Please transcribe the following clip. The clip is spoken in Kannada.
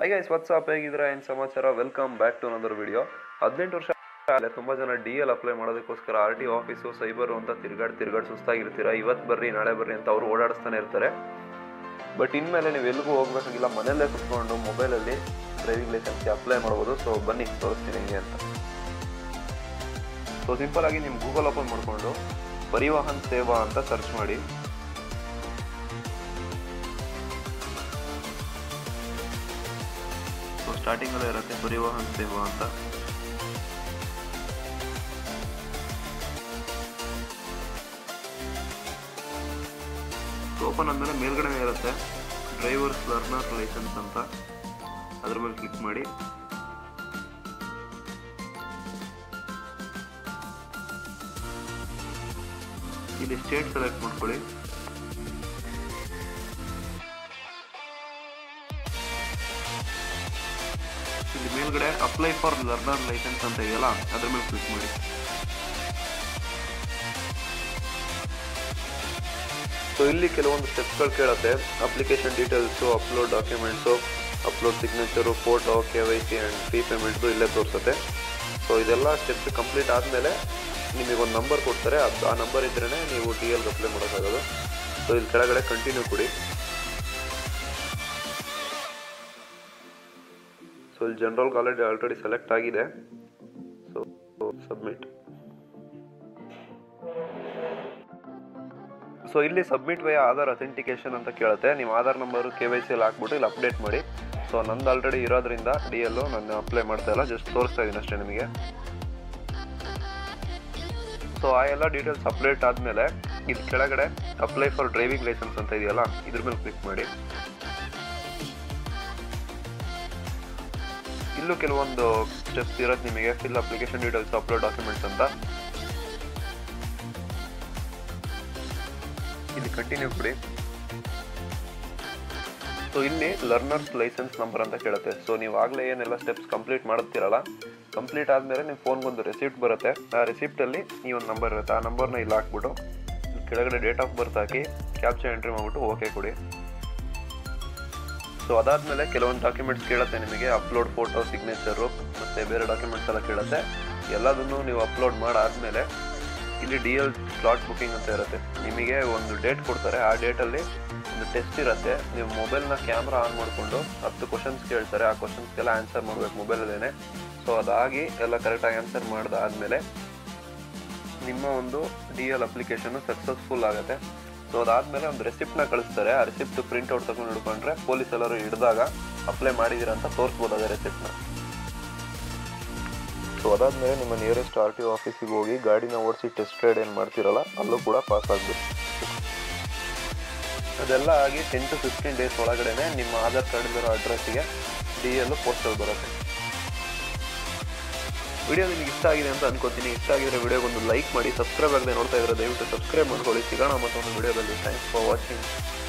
ಹಾಯ್ ಗೈಸ್ ವಾಟ್ಸಪ್ ಹೇಗಿದ್ರೆ ಏನು ಸಮಾಚಾರ welcome back to another video ಹದಿನೆಂಟು ವರ್ಷ ಆಲೆ ತುಂಬ ಜನ ಡಿ ಎಲ್ ಅಪ್ಲೈ ಮಾಡೋದಕ್ಕೋಸ್ಕರ ಆರ್ ಟಿ ಆಫೀಸು ಸೈಬರು ಅಂತ ತಿರ್ಗಾಡಿ ತಿರ್ಗಾಡಿ ಸುಸ್ತಾಗಿರ್ತೀರ ಇವತ್ತು ಬರ್ರಿ ನಾಳೆ ಬರ್ರಿ ಅಂತ ಅವರು ಓಡಾಡಿಸ್ತಾನೆ ಇರ್ತಾರೆ ಬಟ್ ಇನ್ಮೇಲೆ ನೀವು ಎಲ್ಲಿಗೂ ಹೋಗ್ಬೇಕಾಗಿಲ್ಲ ಮನೆಯಲ್ಲೇ ಕುತ್ಕೊಂಡು ಮೊಬೈಲಲ್ಲಿ ಡ್ರೈವಿಂಗ್ ಲೈಸೆನ್ಸ್ಗೆ ಅಪ್ಲೈ ಮಾಡ್ಬೋದು ಸೊ ಬನ್ನಿ ತೋರಿಸ್ತೀನಿ ಹೆಂಗೆ ಅಂತ ಸೊ ಸಿಂಪಲ್ ಆಗಿ ನಿಮ್ಮ ಗೂಗಲ್ ಓಪನ್ ಮಾಡಿಕೊಂಡು ಪರಿವಾಹನ್ ಸೇವಾ ಅಂತ ಸರ್ಚ್ ಮಾಡಿ ಸೊ ಸ್ಟಾರ್ಟಿಂಗಲ್ಲೇ ಇರುತ್ತೆ ಪರಿವಾಹನ್ ಸೇವಾ ಅಂತ ಓಪನ್ ಆದಮೇಲೆ ಮೇಲ್ಗಡೆ ಇರುತ್ತೆ ಡ್ರೈವರ್ಸ್ ಲರ್ನರ್ ಲೈಸೆನ್ಸ್ ಅಂತ ಅದ್ರ ಮೇಲೆ ಕ್ಲಿಕ್ ಮಾಡಿ ಇಲ್ಲಿ ಸ್ಟೇಟ್ ಸೆಲೆಕ್ಟ್ ಮಾಡ್ಕೊಳ್ಳಿ ಇಲ್ಲಿ ಮೇಲ್ಗಡೆ ಅಪ್ಲೈ ಫಾರ್ ಲರ್ನರ್ ಲೈಸೆನ್ಸ್ ಅಂತ ಇದೆಯಲ್ಲ ಅದ್ರ ಮೇಲೆ ಕ್ಲಿಕ್ ಮಾಡಿ ಸೊ ಇಲ್ಲಿ ಕೆಲವೊಂದು ಸ್ಟೆಪ್ಸ್ಗಳು ಕೇಳುತ್ತೆ application details upload documents upload signature photo K Y C and fee ಪೇಮೆಂಟ್ದು ಇಲ್ಲೇ ತೋರಿಸುತ್ತೆ ಸೊ ಇದೆಲ್ಲ ಸ್ಟೆಪ್ಸ್ ಕಂಪ್ಲೀಟ್ ಆದಮೇಲೆ ನಿಮಗೊಂದು ನಂಬರ್ ಕೊಡ್ತಾರೆ ಅದು ಆ ನಂಬರ್ ಇದ್ರೇ ನೀವು ಡಿ ಎಲ್ಗೆ ಅಪ್ಲೈ ಮಾಡೋಕ್ಕಾಗೋದು ಸೊ ಇಲ್ಲಿ ಕೆಳಗಡೆ ಕಂಟಿನ್ಯೂ ಕೊಡಿ ಸೊ ಇಲ್ಲಿ ಜನರಲ್ ಕಾಲೇಜ್ ಆಲ್ರೆಡಿ ಸೆಲೆಕ್ಟ್ ಆಗಿದೆ ಸೊ ಸಬ್ಮಿಟ್ ಸೊ ಇಲ್ಲಿ ಸಬ್ಮಿಟ್ ವೇ ಆಧಾರ್ ಅಥೆಂಟಿಕೇಶನ್ ಅಂತ ಕೇಳುತ್ತೆ ನೀವು Aadhaar number K Y C ಅಲ್ಲಿ ಹಾಕ್ಬಿಟ್ಟು ಇಲ್ಲಿ ಅಪ್ಡೇಟ್ ಮಾಡಿ ಸೊ ನಂದು ಆಲ್ರೆಡಿ ಇರೋದ್ರಿಂದ ಡಿ ಎಲ್ಲು ನಾನು ಅಪ್ಲೈ ಮಾಡ್ತಾ ಇಲ್ಲ ಜಸ್ಟ್ ತೋರಿಸ್ತಾ ಇದ್ದೀನಿ ಅಷ್ಟೇ ನಿಮಗೆ ಸೊ ಆ ಎಲ್ಲ ಡೀಟೇಲ್ಸ್ ಅಪ್ಡೇಟ್ ಆದಮೇಲೆ ಇಲ್ಲಿ ಕೆಳಗಡೆ ಅಪ್ಲೈ ಫಾರ್ ಡ್ರೈವಿಂಗ್ ಲೈಸೆನ್ಸ್ ಅಂತ ಇದೆಯಲ್ಲ ಇದ್ರ ಮೇಲೆ ಕ್ಲಿಕ್ ಮಾಡಿ ಇಲ್ಲೂ ಕೆಲವೊಂದು ಸ್ಟೆಪ್ಸ್ ಇರೋದು ನಿಮಗೆ fill application details upload documents ಅಂತ ಇಲ್ಲಿ ಕಂಟಿನ್ಯೂ ಕೊಡಿ ಸೊ ಇಲ್ಲಿ ಲರ್ನರ್ಸ್ ಲೈಸೆನ್ಸ್ ನಂಬರ್ ಅಂತ ಕೇಳುತ್ತೆ ಸೊ ನೀವು ಆಗಲೇ ಏನೆಲ್ಲ ಸ್ಟೆಪ್ಸ್ ಕಂಪ್ಲೀಟ್ ಮಾಡುತ್ತೀರಲ್ಲ ಕಂಪ್ಲೀಟ್ ಆದಮೇಲೆ ನಿಮ್ಮ ಫೋನ್ಗೊಂದು ರೆಸಿಪ್ಟ್ ಬರುತ್ತೆ ಆ ರೆಸಿಪ್ಟಲ್ಲಿ ಈ ಒಂದು ನಂಬರ್ ಇರುತ್ತೆ ಆ ನಂಬರ್ನ ಇಲ್ಲಿ ಹಾಕ್ಬಿಟ್ಟು ಇಲ್ಲಿ ಕೆಳಗಡೆ ಡೇಟ್ ಆಫ್ ಬರ್ತ್ ಹಾಕಿ ಕ್ಯಾಪ್ಚರ್ ಎಂಟ್ರಿ ಮಾಡಿಬಿಟ್ಟು ಓಕೆ ಕೊಡಿ ಸೊ ಅದಾದಮೇಲೆ ಕೆಲವೊಂದು ಡಾಕ್ಯುಮೆಂಟ್ಸ್ ಕೇಳುತ್ತೆ ನಿಮಗೆ ಅಪ್ಲೋಡ್ ಫೋಟೋ ಸಿಗ್ನೇಚರು ಮತ್ತು ಬೇರೆ ಡಾಕ್ಯುಮೆಂಟ್ಸ್ ಎಲ್ಲ ಕೇಳುತ್ತೆ ಎಲ್ಲದನ್ನು ನೀವು ಅಪ್ಲೋಡ್ ಮಾಡಾದಮೇಲೆ ಇಲ್ಲಿ ಡಿ ಎಲ್ ಸ್ಲಾಟ್ ಬುಕಿಂಗ್ ಅಂತ ಇರುತ್ತೆ ನಿಮಗೆ ಒಂದು ಡೇಟ್ ಕೊಡ್ತಾರೆ ಆ ಡೇಟಲ್ಲಿ ಒಂದು ಟೆಸ್ಟ್ ಇರುತ್ತೆ ನೀವು ಮೊಬೈಲ್ನ ಕ್ಯಾಮ್ರಾ ಆನ್ ಮಾಡಿಕೊಂಡು ಹತ್ತು ಕ್ವಶನ್ಸ್ ಕೇಳ್ತಾರೆ ಆ ಕ್ವಶನ್ಸ್ಗೆಲ್ಲ ಆನ್ಸರ್ ಮಾಡಬೇಕು ಮೊಬೈಲಲ್ಲೇ ಸೊ ಅದಾಗಿ ಎಲ್ಲ ಕರೆಕ್ಟಾಗಿ ಆನ್ಸರ್ ಮಾಡಿದಾದ್ಮೇಲೆ ನಿಮ್ಮ ಒಂದು ಡಿ ಎಲ್ ಅಪ್ಲಿಕೇಶನ್ ಸಕ್ಸಸ್ಫುಲ್ ಆಗುತ್ತೆ ಸೊ ಅದಾದಮೇಲೆ ಒಂದು ರೆಸಿಪ್ಟ್ನ ಕಳಿಸ್ತಾರೆ ಆ ರೆಸಿಪ್ಟ್ ಪ್ರಿಂಟ್ ಔಟ್ ತಗೊಂಡು ಹಿಡ್ಕೊಂಡ್ರೆ ಪೊಲೀಸ್ ಎಲ್ಲರೂ ಹಿಡಿದಾಗ ಅಪ್ಲೈ ಮಾಡಿದ್ದೀರ ಅಂತ ತೋರಿಸ್ಬೋದು ಅದೇ ರೆಸಿಪ್ಟ್ನ ಸೊ ಅದಾದಮೇಲೆ ನಿಮ್ಮ ನಿಯರೆಸ್ಟ್ ಆರ್ ಟಿ ಒ ಆಫೀಸಿಗೆ ಹೋಗಿ ಗಾಡಿನ ಓಡಿಸಿ ಟೆಸ್ಟ್ ರೈಡ್ ಏನು ಮಾಡ್ತಿರಲ್ಲ ಅಲ್ಲೂ ಕೂಡ ಪಾಸ್ ಆಗಬೇಕು ಅದೆಲ್ಲ ಆಗಿ ಟೆನ್ ಟು ಫಿಫ್ಟೀನ್ ಡೇಸ್ ಒಳಗಡೆ ನಿಮ್ಮ ಆಧಾರ್ ಕಾರ್ಡ್ ಇರೋ ಅಡ್ರೆಸ್ಸಿಗೆ ಡಿ ಎಲ್ಲು ಪೋಸ್ಟಲ್ ಬರುತ್ತೆ ವಿಡಿಯೋ ನಿಮಗೆ ಇಷ್ಟ ಆಗಿದೆ ಅಂತ ಅನ್ಕೋತೀನಿ ಇಷ್ಟ ಆಗಿದ್ರೆ ವಿಡಿಯೋಗೊಂದು ಲೈಕ್ ಮಾಡಿ ಸಬ್ಸ್ಕ್ರೈಬ್ ಆಗದೆ ನೋಡ್ತಾ ಇದ್ರೆ ದಯವಿಟ್ಟು ಸಬ್ಸ್ಕ್ರೈಬ್ ಮಾಡ್ಕೊಳ್ಳಿ ಸಿಗೋಣ ಮತ್ತೊಂದು ವಿಡಿಯೋದಲ್ಲಿ ಥ್ಯಾಂಕ್ಸ್ ಫಾರ್ ವಾಚಿಂಗ್